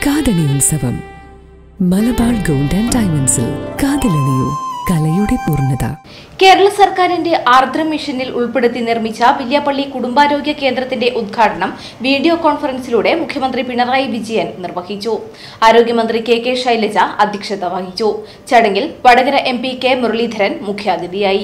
കാതണി ഉത്സവം Malabar gold and ഡയമണ്ട്സിൽ കാതിലണിയൂ കലയുടെ പൂർണ്ണത കേരള സർക്കാരിന്റെ ആർദ്ര മിഷനിൽ ഉൾപ്പെടുത്തി നിർമ്മിച്ച വില്യാപ്പള്ളി കുടുംബാരോഗ്യ കേന്ദ്രത്തിന്റെ ഉദ്ഘാടനം വീഡിയോ കോൺഫറൻസിലൂടെ മുഖ്യമന്ത്രി പിണറായി വിജയൻ നിർവഹിച്ചു ആരോഗ്യമന്ത്രി കെ കെ ശൈലജ അധ്യക്ഷത വഹിച്ചു ചടങ്ങിൽ Vadakara M P K Muraleedharan മുഖ്യാതിഥിയായി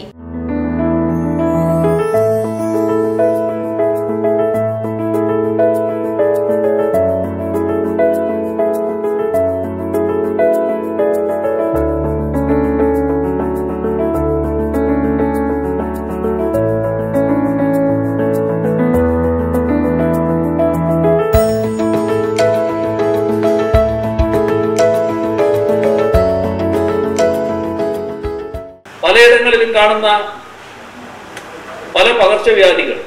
പലയിടങ്ങളിലും കാണുന്ന പല പകർച്ചവ്യാധികൾ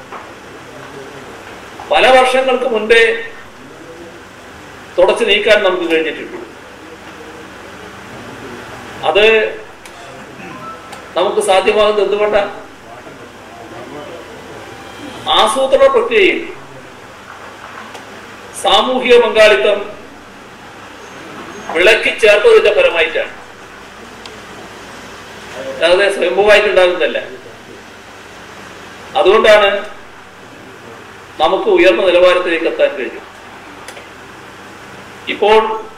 പല വർഷങ്ങൾക്ക് മുൻപേ തുടച്ചു നീക്കാൻ നമുക്ക് കഴിഞ്ഞിട്ടുണ്ട് അത് നമുക്ക് സാധ്യമാകുന്നത് എന്തുകൊണ്ടാണ് ആസൂത്രണ പ്രക്രിയയിൽ സാമൂഹിക പങ്കാളിത്തം വിളക്കി ചേർത്തതിന്റെ ഫലമായിട്ടാണ് അല്ലാതെ സ്വയംഭൂവായിട്ടുണ്ടാകുന്നതല്ല അതുകൊണ്ടാണ് നമുക്ക് ഉയർന്ന നിലവാരത്തിലേക്ക് എത്താൻ കഴിഞ്ഞു ഇപ്പോൾ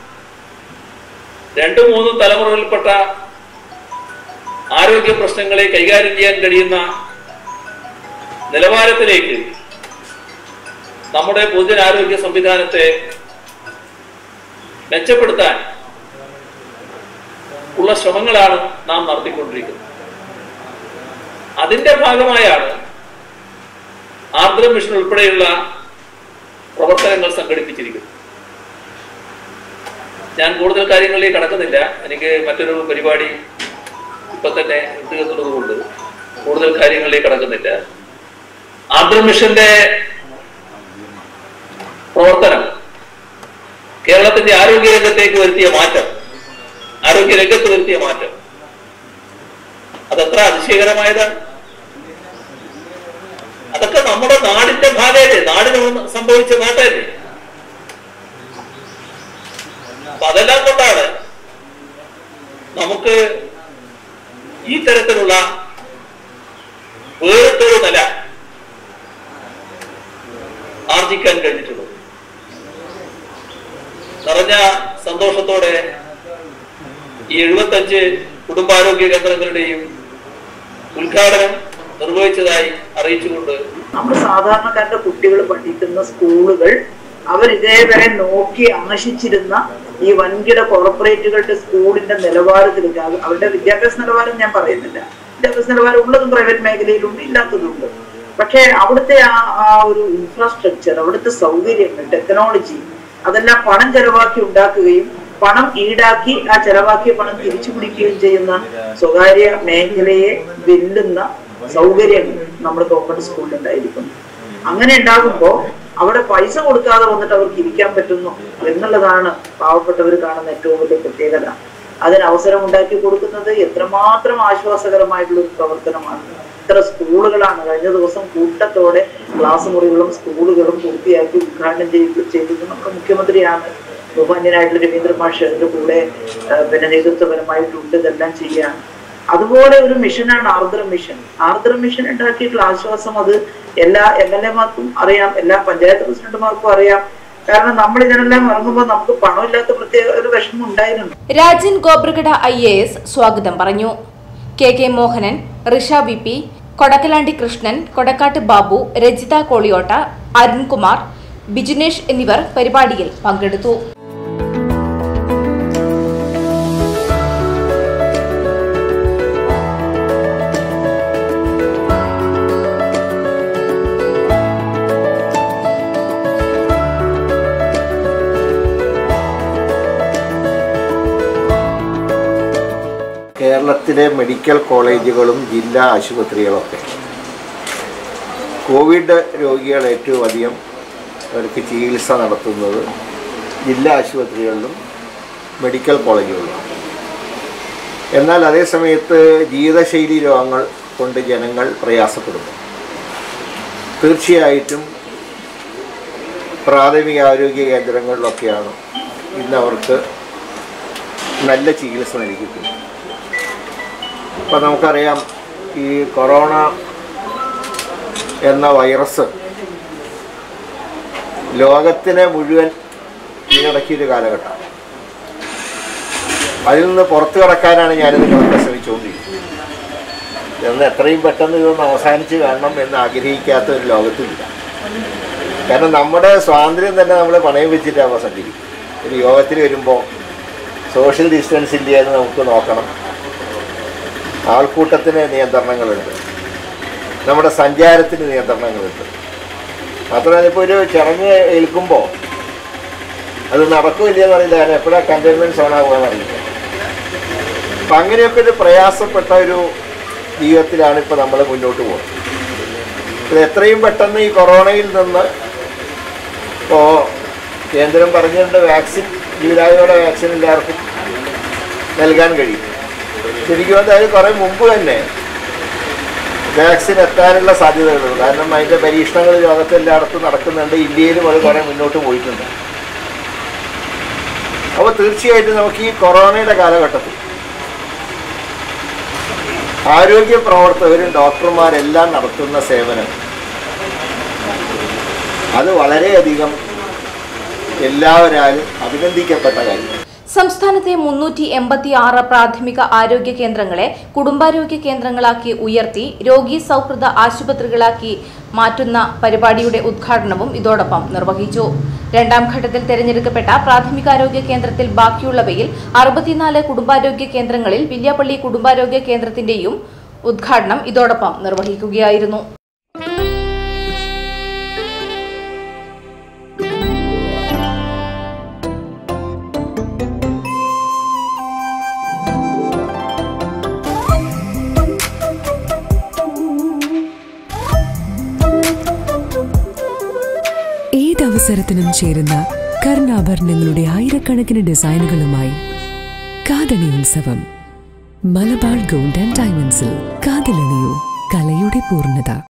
രണ്ടും മൂന്നും തലമുറകളിൽപ്പെട്ട ആരോഗ്യ പ്രശ്നങ്ങളെ കൈകാര്യം ചെയ്യാൻ കഴിയുന്ന നിലവാരത്തിലേക്ക് നമ്മുടെ പൊതുജനാരോഗ്യ സംവിധാനത്തെ മെച്ചപ്പെടുത്താൻ ഉള്ള ശ്രമങ്ങളാണ് നാം നടത്തിക്കൊണ്ടിരിക്കുന്നത് അതിന്റെ ഭാഗമായാണ് ആർദ്ര മിഷൻ ഉൾപ്പെടെയുള്ള പ്രവർത്തനങ്ങൾ സംഘടിപ്പിച്ചിരിക്കുന്നത് ഞാൻ കൂടുതൽ കാര്യങ്ങളിലേക്ക് കടക്കുന്നില്ല എനിക്ക് മറ്റൊരു പരിപാടി ഇപ്പൊ തന്നെ വിട്ടുകെട്ടുന്നത് കൊണ്ട് കൂടുതൽ കാര്യങ്ങളിലേക്ക് കടക്കുന്നില്ല ആർദ്ര മിഷന്റെ പ്രവർത്തനം കേരളത്തിന്റെ ആരോഗ്യ രംഗത്തേക്ക് വരുത്തിയ മാറ്റം ആരോഗ്യ രംഗത്ത് വരുത്തിയ മാറ്റം അതെത്ര അതിശയകരമായതാണ് അതൊക്കെ നമ്മുടെ നാടിന്റെ ഭാഗമല്ലേ നാടിന് സംഭവിച്ച നേട്ടമല്ലേ അപ്പൊ അതെല്ലാം കൊണ്ടാണ് നമുക്ക് ഈ തരത്തിലുള്ള വേറിട്ടൊരു നില ആർജിക്കാൻ കഴിഞ്ഞിട്ടുള്ളത് നിറഞ്ഞ സന്തോഷത്തോടെ ഈ എഴുപത്തഞ്ച് കുടുംബാരോഗ്യ കേന്ദ്രങ്ങളുടെയും ഉദ്ഘാടനം നിർവഹിച്ചതായി അറിയിച്ചുകൊണ്ട് നമ്മുടെ സാധാരണക്കാരുടെ കുട്ടികൾ പഠിക്കുന്ന സ്കൂളുകൾ അവർ ഇതേവരെ നോക്കി ആശിച്ചിരുന്ന ഈ വൻകിട കോർപ്പറേറ്റുകളുടെ സ്കൂളിന്റെ നിലവാരത്തിലേക്ക് അത് അവരുടെ വിദ്യാഭ്യാസ നിലവാരം ഞാൻ പറയുന്നില്ല വിദ്യാഭ്യാസ നിലവാരം ഉള്ളതും പ്രൈവറ്റ് മേഖലയിലുണ്ട് ഇല്ലാത്തതുണ്ട് പക്ഷേ അവിടുത്തെ ആ ആ ഒരു ഇൻഫ്രാസ്ട്രക്ചർ അവിടുത്തെ സൗകര്യങ്ങൾ ടെക്നോളജി അതെല്ലാം പണം ചെലവാക്കി ഉണ്ടാക്കുകയും പണം ഈടാക്കി ആ ചെലവാക്കിയ പണം തിരിച്ചു പിടിക്കുകയും ചെയ്യുന്ന സ്വകാര്യ മേഖലയെ വെല്ലുന്ന സൗകര്യങ്ങൾ നമ്മുടെ ഗവൺമെന്റ് സ്കൂളിൽ ഉണ്ടായിരിക്കുന്നു അങ്ങനെ ഉണ്ടാകുമ്പോൾ അവിടെ പൈസ കൊടുക്കാതെ വന്നിട്ട് അവർക്ക് ഇരിക്കാൻ പറ്റുന്നു എന്നുള്ളതാണ് പാവപ്പെട്ടവർ കാണുന്ന ഏറ്റവും വലിയ പ്രത്യേകത അതിന് അവസരം ഉണ്ടാക്കി കൊടുക്കുന്നത് എത്രമാത്രം ആശ്വാസകരമായിട്ടുള്ള ഒരു പ്രവർത്തനമാണ് ഇത്ര സ്കൂളുകളാണ് കഴിഞ്ഞ ദിവസം കൂട്ടത്തോടെ ക്ലാസ് മുറികളും സ്കൂളുകളും പൂർത്തിയാക്കി ഉദ്ഘാടനം ചെയ്ത് ചെയ്തത് നമ്മുടെ മുഖ്യമന്ത്രിയാണ് ബഹുമാന്യനായിട്ടുള്ള രവീന്ദ്ര മാഷ് അതിന്റെ കൂടെ ആ, പിന്നെ നേതൃത്വപരമായിട്ടുണ്ട് ഇതെല്ലാം ചെയ്യാൻ അതുപോലെ ഒരു മിഷനാണ് ആർദ്ര മിഷൻ ആർദ്ര മിഷൻ ഉണ്ടാക്കിയിട്ടുള്ള ആശ്വാസം അത് എല്ലാ എം എൽ എമാർക്കും അറിയാം എല്ലാ പഞ്ചായത്ത് പ്രസിഡന്റുമാർക്കും അറിയാം കാരണം നമ്മൾ ഇതിനെല്ലാം ഇറങ്ങുമ്പോൾ നമുക്ക് പണമില്ലാത്ത പ്രത്യേക ഒരു വിഷമം ഉണ്ടായിരുന്നു Rajan Gobragade I A S സ്വാഗതം പറഞ്ഞു K K Mohanan Risha V P Kodakkalandi Krishnan Kodakkat Babu Rajitha Koliyotta Arunkumar Bijunesh എന്നിവർ പരിപാടിയിൽ പങ്കെടുത്തു കേരളത്തിലെ മെഡിക്കൽ കോളേജുകളും ജില്ലാ ആശുപത്രികളൊക്കെ കോവിഡ് രോഗികൾ ഏറ്റവും അധികം അവർക്ക് ചികിത്സ നടത്തുന്നത് ജില്ലാ ആശുപത്രികളിലും മെഡിക്കൽ കോളേജുകളിലും എന്നാൽ അതേ സമയത്ത് ജീവിതശൈലി രോഗങ്ങൾ കൊണ്ട് ജനങ്ങൾ പ്രയാസപ്പെടുന്നു തീർച്ചയായിട്ടും പ്രാഥമിക ആരോഗ്യ കേന്ദ്രങ്ങളിലൊക്കെയാണ് ഇന്ന് അവർക്ക് നല്ല ചികിത്സ നൽകിയിട്ടുണ്ട് ഇപ്പം നമുക്കറിയാം ഈ കൊറോണ എന്ന വൈറസ് ലോകത്തിനെ മുഴുവൻ കീഴടക്കിയൊരു കാലഘട്ടം അതിൽ നിന്ന് പുറത്തു കടക്കാനാണ് ഞാനിത് നിങ്ങളൊക്കെ ശ്രമിച്ചുകൊണ്ടിരിക്കുന്നത് ഇതൊന്ന് എത്രയും പെട്ടെന്ന് ഇതൊന്ന് അവസാനിച്ച് കാണണം എന്ന് ആഗ്രഹിക്കാത്ത ഒരു ലോകത്തില്ല കാരണം നമ്മുടെ സ്വാതന്ത്ര്യം തന്നെ നമ്മൾ പണയം വെച്ചിട്ടാണ് സഞ്ചരിക്കും ഒരു യോഗത്തിൽ വരുമ്പോൾ സോഷ്യൽ ഡിസ്റ്റൻസ് ഇല്ല എന്ന് നമുക്ക് നോക്കണം ആൾക്കൂട്ടത്തിന് നിയന്ത്രണങ്ങളുണ്ട് നമ്മുടെ സഞ്ചാരത്തിന് നിയന്ത്രണങ്ങളുണ്ട് മാത്രമല്ല ഇപ്പോൾ ഒരു ചടങ്ങ് ഏൽക്കുമ്പോൾ അത് നടക്കില്ല എന്നറിയില്ല കാരണം എപ്പോഴാണ് കണ്ടെയ്ൻമെൻറ്റ് സോൺ ആകുക അറിയില്ല അപ്പം അങ്ങനെയൊക്കെ ഒരു പ്രയാസപ്പെട്ട ഒരു ജീവിതത്തിലാണ് ഇപ്പോൾ നമ്മൾ മുന്നോട്ട് പോകുന്നത് ഇത് എത്രയും പെട്ടെന്ന് ഈ കൊറോണയിൽ നിന്ന് ഇപ്പോൾ കേന്ദ്രം പറഞ്ഞിട്ടുണ്ട് വാക്സിൻ ജൂലൈയോടെ വാക്സിൻ എല്ലാവർക്കും നൽകാൻ കഴിയും ശരിക്കും അതായത് കുറേ മുമ്പ് തന്നെ വാക്സിൻ എത്താനുള്ള സാധ്യതകളുണ്ട് കാരണം അതിൻ്റെ പരീക്ഷണങ്ങൾ ലോകത്തെല്ലായിടത്തും നടക്കുന്നുണ്ട് ഇന്ത്യയിലും അത് കുറേ മുന്നോട്ട് പോയിട്ടുണ്ട് അപ്പോൾ തീർച്ചയായിട്ടും നമുക്ക് ഈ കൊറോണയുടെ കാലഘട്ടത്തിൽ ആരോഗ്യ പ്രവർത്തകരും ഡോക്ടർമാരെല്ലാം നടത്തുന്ന സേവനം അത് വളരെയധികം എല്ലാവരാലും അഭിനന്ദിക്കപ്പെട്ട കാര്യം സംസ്ഥാനത്തെ മുന്നൂറ്റി എൺപത്തി ആറ് പ്രാഥമിക ആരോഗ്യ കേന്ദ്രങ്ങളെ കുടുംബാരോഗ്യ കേന്ദ്രങ്ങളാക്കി ഉയർത്തി രോഗി സൗഹൃദ ആശുപത്രികളാക്കി മാറ്റുന്ന പരിപാടിയുടെ ഉദ്ഘാടനവും ഇതോടൊപ്പം നിർവഹിച്ചു രണ്ടാം ഘട്ടത്തിൽ തെരഞ്ഞെടുക്കപ്പെട്ട പ്രാഥമികാരോഗ്യ കേന്ദ്രത്തിൽ ബാക്കിയുള്ളവയിൽ അറുപത്തിനാല് കുടുംബാരോഗ്യ കേന്ദ്രങ്ങളിൽ വില്യാപ്പള്ളി കുടുംബാരോഗ്യ കേന്ദ്രത്തിന്റെയും ഉദ്ഘാടനം ഇതോടൊപ്പം നിർവഹിക്കുകയായിരുന്നു ഏതവസരത്തിനും ചേരുന്ന കർണാഭരണങ്ങളുടെ ആയിരക്കണക്കിന് ഡിസൈനുകളുമായി കാതണി ഉത്സവം മലബാർ ഗോൾഡ് ആൻഡ് ഡയമണ്ട്സിൽ കാതിലണിയൂ കലയുടെ പൂർണ്ണത